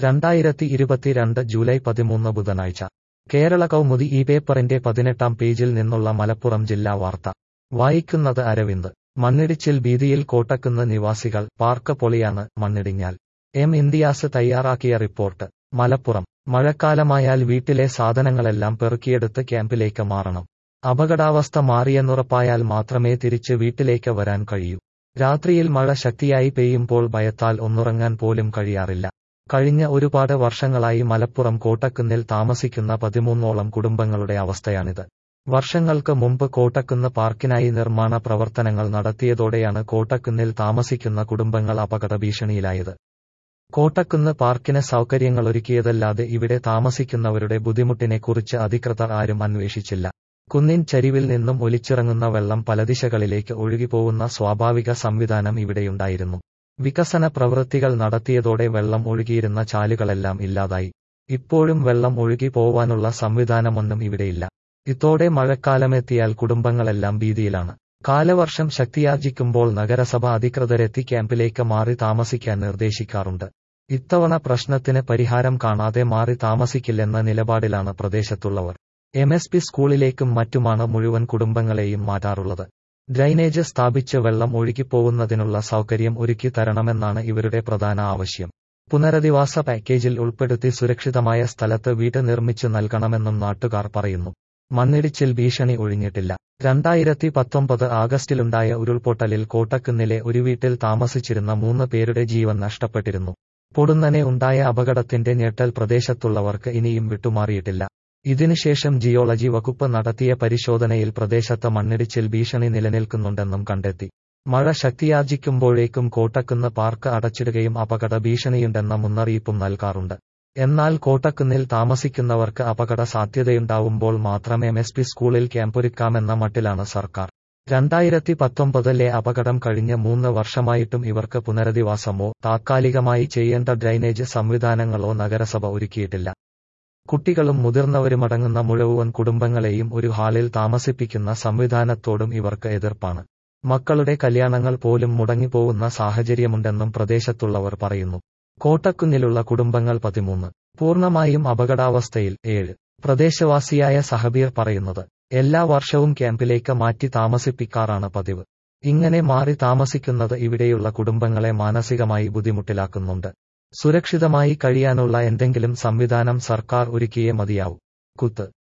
രണ്ടായിരത്തി ഇരുപത്തിരണ്ട് ജൂലൈ പതിമൂന്ന് ബുധനാഴ്ച കേരള കൗമുദി ഈ പേപ്പറിന്റെ പതിനെട്ടാം പേജിൽ നിന്നുള്ള മലപ്പുറം ജില്ലാ വാർത്ത വായിക്കുന്നത് അരവിന്ദ് മണ്ണിടിച്ചിൽ ഭീതിയിൽ കോട്ടക്കുന്ന് നിവാസികൾ പാർക്ക് പൊളിയാണ് മണ്ണിടിഞ്ഞാൽ എം ഇന്ത്യാസ് തയ്യാറാക്കിയ റിപ്പോർട്ട് മലപ്പുറം മഴക്കാലമായാൽ വീട്ടിലെ സാധനങ്ങളെല്ലാം പെറുക്കിയെടുത്ത് ക്യാമ്പിലേക്ക് മാറണം അപകടാവസ്ഥ മാറിയെന്നുറപ്പായാൽ മാത്രമേ തിരിച്ച് വീട്ടിലേക്ക് വരാൻ കഴിയൂ രാത്രിയിൽ മഴ ശക്തിയായി പെയ്യുമ്പോൾ ഭയത്താൽ ഒന്നുറങ്ങാൻ പോലും കഴിയാറില്ല കഴിഞ്ഞ ഒരുപാട് വർഷങ്ങളായി മലപ്പുറം കോട്ടക്കുന്നിൽ താമസിക്കുന്ന പതിമൂന്നോളം കുടുംബങ്ങളുടെ അവസ്ഥയാണിത് വർഷങ്ങൾക്ക് മുമ്പ് കോട്ടക്കുന്ന് പാർക്കിനായി നിർമ്മാണ പ്രവർത്തനങ്ങൾ നടത്തിയതോടെയാണ് കോട്ടക്കുന്നിൽ താമസിക്കുന്ന കുടുംബങ്ങൾ അപകട ഭീഷണിയിലായത് കോട്ടക്കുന്ന് പാർക്കിന് സൗകര്യങ്ങളൊരുക്കിയതല്ലാതെ ഇവിടെ താമസിക്കുന്നവരുടെ ബുദ്ധിമുട്ടിനെക്കുറിച്ച് അധികൃതർ ആരും അന്വേഷിച്ചില്ല കുന്നിൻ ചരിവിൽ നിന്നും ഒലിച്ചിറങ്ങുന്ന വെള്ളം പലദിശകളിലേക്ക് ഒഴുകിപ്പോവുന്ന സ്വാഭാവിക സംവിധാനം ഇവിടെയുണ്ടായിരുന്നു വികസന പ്രവൃത്തികൾ നടത്തിയതോടെ വെള്ളം ഒഴുകിയിരുന്ന ചാലുകളെല്ലാം ഇല്ലാതായി ഇപ്പോഴും വെള്ളം ഒഴുകി പോവാനുള്ള സംവിധാനമൊന്നും ഇവിടെയില്ല ഇതോടെ മഴക്കാലമെത്തിയാൽ കുടുംബങ്ങളെല്ലാം ഭീതിയിലാണ് കാലവർഷം ശക്തിയാർജിക്കുമ്പോൾ നഗരസഭ അധികൃതരെത്തി ക്യാമ്പിലേക്ക് മാറി താമസിക്കാൻ നിർദ്ദേശിക്കാറുണ്ട് ഇത്തവണ പ്രശ്നത്തിന് പരിഹാരം കാണാതെ മാറി താമസിക്കില്ലെന്ന നിലപാടിലാണ് പ്രദേശത്തുള്ളവർ എം എസ് പി സ്കൂളിലേക്കും മറ്റുമാണ് മുഴുവൻ കുടുംബങ്ങളെയും മാറ്റാറുള്ളത് ഡ്രൈനേജ് സ്ഥാപിച്ച് വെള്ളം ഒഴുകിപ്പോകുന്നതിനുള്ള സൗകര്യം ഒരുക്കി തരണമെന്നാണ് ഇവരുടെ പ്രധാന ആവശ്യം പുനരധിവാസ പാക്കേജിൽ ഉൾപ്പെടുത്തി സുരക്ഷിതമായ സ്ഥലത്ത് വീട് നിർമ്മിച്ചു നൽകണമെന്നും നാട്ടുകാർ പറയുന്നു മണ്ണിടിച്ചിൽ ഭീഷണി ഒഴിഞ്ഞിട്ടില്ല രണ്ടായിരത്തി പത്തൊമ്പത് ആഗസ്റ്റിലുണ്ടായ ഉരുൾപൊട്ടലിൽ കോട്ടക്കുന്നിലെ ഒരു വീട്ടിൽ താമസിച്ചിരുന്ന മൂന്ന് പേരുടെ ജീവൻ നഷ്ടപ്പെട്ടിരുന്നു പൊടുന്നനെ ഉണ്ടായ അപകടത്തിന്റെ ഞെട്ടൽ പ്രദേശത്തുള്ളവർക്ക് ഇനിയും വിട്ടുമാറിയിട്ടില്ല ഇതിനുശേഷം ജിയോളജി വകുപ്പ് നടത്തിയ പരിശോധനയിൽ പ്രദേശത്ത് മണ്ണിടിച്ചിൽ ഭീഷണി നിലനിൽക്കുന്നുണ്ടെന്നും കണ്ടെത്തി മഴ ശക്തിയാർജിക്കുമ്പോഴേക്കും കോട്ടക്കുന്ന് പാർക്ക് അടച്ചിടുകയും അപകട ഭീഷണിയുണ്ടെന്ന മുന്നറിയിപ്പും നൽകാറുണ്ട് എന്നാൽ കോട്ടക്കുന്നിൽ താമസിക്കുന്നവർക്ക് അപകട സാധ്യതയുണ്ടാവുമ്പോൾ മാത്രം എം എസ് പി സ്കൂളിൽ ക്യാമ്പൊരുക്കാമെന്ന മട്ടിലാണ് സർക്കാർ രണ്ടായിരത്തി പത്തൊമ്പതിലെ അപകടം കഴിഞ്ഞ മൂന്ന് വർഷമായിട്ടും ഇവർക്ക് പുനരധിവാസമോ താത്കാലികമായി ചെയ്യേണ്ട ഡ്രൈനേജ് സംവിധാനങ്ങളോ നഗരസഭ ഒരുക്കിയിട്ടില്ല കുട്ടികളും മുതിർന്നവരുമടങ്ങുന്ന മുഴുവൻ കുടുംബങ്ങളെയും ഒരു ഹാളിൽ താമസിപ്പിക്കുന്ന സംവിധാനത്തോടും ഇവർക്ക് എതിർപ്പാണ് മക്കളുടെ കല്യാണങ്ങൾ പോലും മുടങ്ങിപ്പോകുന്ന സാഹചര്യമുണ്ടെന്നും പ്രദേശത്തുള്ളവർ പറയുന്നു കോട്ടക്കുന്നിലുള്ള കുടുംബങ്ങൾ പതിമൂന്ന് പൂർണ്ണമായും അപകടാവസ്ഥയിൽ ഏഴ് പ്രദേശവാസിയായ സഹബീർ പറയുന്നത് എല്ലാ വർഷവും ക്യാമ്പിലേക്ക് മാറ്റി താമസിപ്പിക്കാറാണ് പതിവ് ഇങ്ങനെ മാറി താമസിക്കുന്നത് ഇവിടെയുള്ള കുടുംബങ്ങളെ മാനസികമായി ബുദ്ധിമുട്ടിലാക്കുന്നുണ്ട് സുരക്ഷിതമായി കഴിയാനുള്ള എന്തെങ്കിലും സംവിധാനം സർക്കാർ ഒരുക്കിയേ മതിയാവൂ കുത്ത്